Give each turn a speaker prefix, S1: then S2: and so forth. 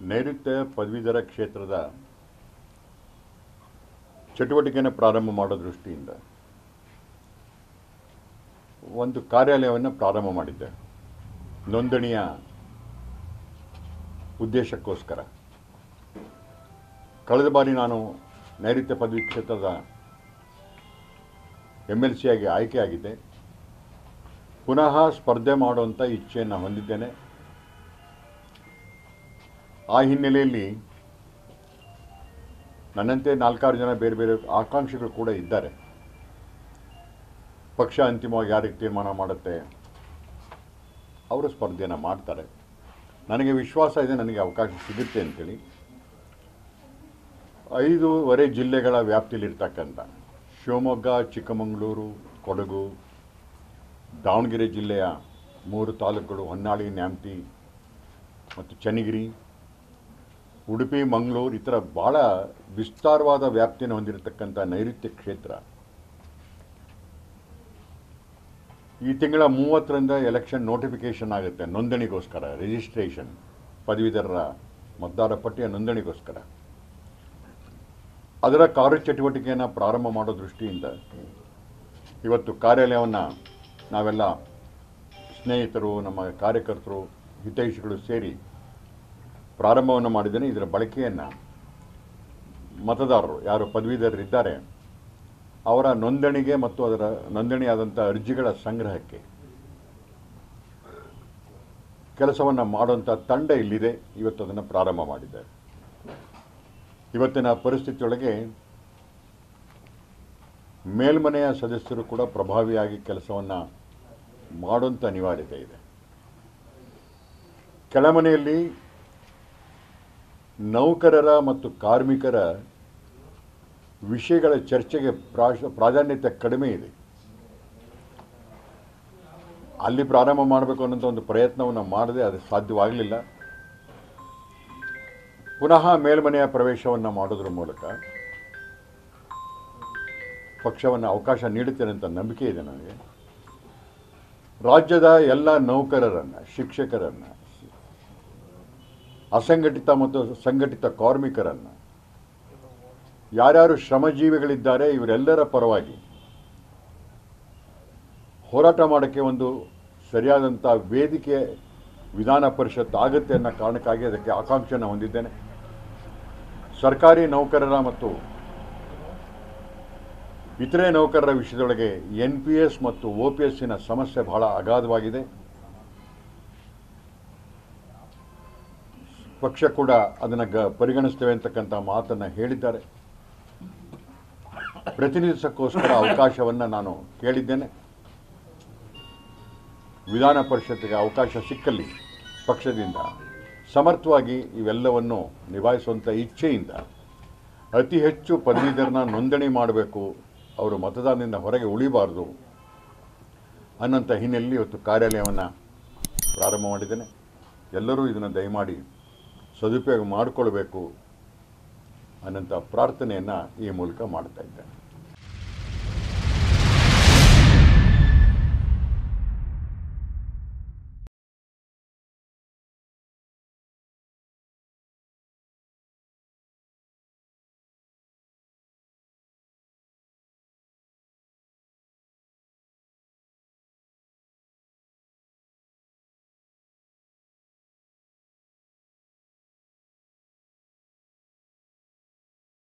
S1: ನೈಋತ್ಯ ಪದವೀಧರ ಕ್ಷೇತ್ರದ ಚಟುವಟಿಕೆಯನ್ನು ಪ್ರಾರಂಭ ಮಾಡೋ ದೃಷ್ಟಿಯಿಂದ ಒಂದು ಕಾರ್ಯಾಲಯವನ್ನು ಪ್ರಾರಂಭ ಮಾಡಿದ್ದೆ ನೋಂದಣಿಯ ಉದ್ದೇಶಕ್ಕೋಸ್ಕರ ಕಳೆದ ಬಾರಿ ನಾನು ನೈಋತ್ಯ ಪದವಿ ಕ್ಷೇತ್ರದ ಎಮ್ ಎಲ್ ಸಿಯಾಗಿ ಆಯ್ಕೆಯಾಗಿದ್ದೆ ಪುನಃ ಸ್ಪರ್ಧೆ ಮಾಡುವಂಥ ಇಚ್ಛೆಯನ್ನು ಹೊಂದಿದ್ದೇನೆ ಆ ಹಿನ್ನೆಲೆಯಲ್ಲಿ ನನ್ನಂತೆ ನಾಲ್ಕಾರು ಜನ ಬೇರೆ ಬೇರೆ ಆಕಾಂಕ್ಷಿಗಳು ಕೂಡ ಇದ್ದಾರೆ ಪಕ್ಷ ಅಂತಿಮವಾಗಿ ಯಾರಿಗೆ ತೀರ್ಮಾನ ಮಾಡುತ್ತೆ ಅವರು ಸ್ಪರ್ಧೆಯನ್ನು ಮಾಡ್ತಾರೆ ನನಗೆ ವಿಶ್ವಾಸ ಇದೆ ನನಗೆ ಅವಕಾಶ ಸಿಗುತ್ತೆ ಅಂತೇಳಿ ಐದೂವರೆ ಜಿಲ್ಲೆಗಳ ವ್ಯಾಪ್ತಿಯಲ್ಲಿರ್ತಕ್ಕಂಥ ಶಿವಮೊಗ್ಗ ಚಿಕ್ಕಮಗಳೂರು ಕೊಡಗು ದಾವಣಗೆರೆ ಜಿಲ್ಲೆಯ ಮೂರು ತಾಲೂಕುಗಳು ಹೊನ್ನಾಳಿ ನ್ಯಾಮತಿ ಮತ್ತು ಚನ್ನಗಿರಿ ಉಡುಪಿ ಮಂಗಳೂರು ಈ ಥರ ಭಾಳ ವಿಸ್ತಾರವಾದ ವ್ಯಾಪ್ತಿಯನ್ನು ಹೊಂದಿರತಕ್ಕಂಥ ನೈಋತ್ಯ ಕ್ಷೇತ್ರ ಈ ತಿಂಗಳ ಮೂವತ್ತರಿಂದ ಎಲೆಕ್ಷನ್ ನೋಟಿಫಿಕೇಷನ್ ಆಗುತ್ತೆ ನೋಂದಣಿಗೋಸ್ಕರ ರಿಜಿಸ್ಟ್ರೇಷನ್ ಪದವೀಧರರ ಮತದಾರ ಪಟ್ಟಿಯ ನೋಂದಣಿಗೋಸ್ಕರ ಅದರ ಕಾರ್ಯಚಟುವಟಿಕೆಯನ್ನು ಪ್ರಾರಂಭ ಮಾಡೋ ದೃಷ್ಟಿಯಿಂದ ಇವತ್ತು ಕಾರ್ಯಾಲಯವನ್ನು ನಾವೆಲ್ಲ ಸ್ನೇಹಿತರು ನಮ್ಮ ಕಾರ್ಯಕರ್ತರು ಹಿತೈಷಿಗಳು ಸೇರಿ ಪ್ರಾರಂಭವನ್ನು ಮಾಡಿದ್ದೇನೆ ಇದರ ಬಳಕೆಯನ್ನು ಮತದಾರರು ಯಾರು ಪದವೀಧರರಿದ್ದಾರೆ ಅವರ ನೋಂದಣಿಗೆ ಮತ್ತು ಅದರ ನೋಂದಣಿಯಾದಂಥ ಅರ್ಜಿಗಳ ಸಂಗ್ರಹಕ್ಕೆ ಕೆಲಸವನ್ನು ಮಾಡುವಂಥ ತಂಡ ಇಲ್ಲಿದೆ ಇವತ್ತು ಅದನ್ನು ಪ್ರಾರಂಭ ಮಾಡಿದ್ದಾರೆ ಇವತ್ತಿನ ಪರಿಸ್ಥಿತಿಯೊಳಗೆ ಮೇಲ್ಮನೆಯ ಸದಸ್ಯರು ಕೂಡ ಪ್ರಭಾವಿಯಾಗಿ ಕೆಲಸವನ್ನು ಮಾಡುವಂಥ ಅನಿವಾರ್ಯತೆ ಇದೆ ಕೆಳಮನೆಯಲ್ಲಿ ನೌಕರರ ಮತ್ತು ಕಾರ್ಮಿಕರ ವಿಷಯಗಳ ಚರ್ಚೆಗೆ ಪ್ರಾಶ ಪ್ರಾಧಾನ್ಯತೆ ಕಡಿಮೆ ಇದೆ ಅಲ್ಲಿ ಪ್ರಾರಂಭ ಮಾಡಬೇಕು ಅನ್ನೋಂಥ ಒಂದು ಪ್ರಯತ್ನವನ್ನು ಮಾಡದೆ ಅದು ಸಾಧ್ಯವಾಗಲಿಲ್ಲ ಪುನಃ ಮೇಲ್ಮನೆಯ ಪ್ರವೇಶವನ್ನು ಮಾಡೋದ್ರ ಮೂಲಕ ಪಕ್ಷವನ್ನು ಅವಕಾಶ ನೀಡುತ್ತೇನೆ ಅಂತ ನಂಬಿಕೆ ಇದೆ ನನಗೆ ರಾಜ್ಯದ ಎಲ್ಲ ನೌಕರರನ್ನು ಶಿಕ್ಷಕರನ್ನು ಅಸಂಘಟಿತ ಮತ್ತು ಸಂಘಟಿತ ಕಾರ್ಮಿಕರನ್ನು ಯಾರ್ಯಾರು ಶ್ರಮಜೀವಿಗಳಿದ್ದಾರೆ ಇವರೆಲ್ಲರ ಪರವಾಗಿ ಹೋರಾಟ ಮಾಡೋಕ್ಕೆ ಒಂದು ಸರಿಯಾದಂಥ ವೇದಿಕೆ ವಿಧಾನ ಪರಿಷತ್ ಆಗುತ್ತೆ ಅನ್ನೋ ಕಾರಣಕ್ಕಾಗಿ ಅದಕ್ಕೆ ಆಕಾಂಕ್ಷೆಯನ್ನು ಹೊಂದಿದ್ದೇನೆ ಸರ್ಕಾರಿ ನೌಕರರ ಮತ್ತು ಇತರೆ ನೌಕರರ ವಿಷಯದೊಳಗೆ ಎನ್ ಪಿ ಎಸ್ ಮತ್ತು ಒ ಪಿ ಎಸ್ಸಿನ ಸಮಸ್ಯೆ ಬಹಳ ಅಗಾಧವಾಗಿದೆ ಪಕ್ಷ ಕೂಡ ಅದನ್ನು ಗ ಪರಿಗಣಿಸ್ತೇವೆ ಅಂತಕ್ಕಂಥ ಮಾತನ್ನು ಹೇಳಿದ್ದಾರೆ ಪ್ರತಿನಿಧಿಸೋಕ್ಕೋಸ್ಕರ ಅವಕಾಶವನ್ನು ನಾನು ಕೇಳಿದ್ದೇನೆ ವಿಧಾನ ಪರಿಷತ್ತಿಗೆ ಅವಕಾಶ ಸಿಕ್ಕಲ್ಲಿ ಪಕ್ಷದಿಂದ ಸಮರ್ಥವಾಗಿ ಇವೆಲ್ಲವನ್ನು ನಿಭಾಯಿಸುವಂಥ ಇಚ್ಛೆಯಿಂದ ಅತಿ ಹೆಚ್ಚು ಪದವೀಧರನ ನೋಂದಣಿ ಮಾಡಬೇಕು ಅವರು ಮತದಾನದಿಂದ ಹೊರಗೆ ಉಳಿಬಾರ್ದು ಅನ್ನೋಂಥ ಹಿನ್ನೆಲೆಯಲ್ಲಿ ಇವತ್ತು ಕಾರ್ಯಾಲಯವನ್ನು ಪ್ರಾರಂಭ ಮಾಡಿದ್ದೇನೆ ಎಲ್ಲರೂ ಇದನ್ನು ದಯಮಾಡಿ ಸದುಪಯೋಗ ಮಾಡಿಕೊಳ್ಬೇಕು ಅನ್ನೋಂಥ ಪ್ರಾರ್ಥನೆಯನ್ನು ಈ ಮೂಲಕ ಮಾಡ್ತಾ ಇದ್ದೇನೆ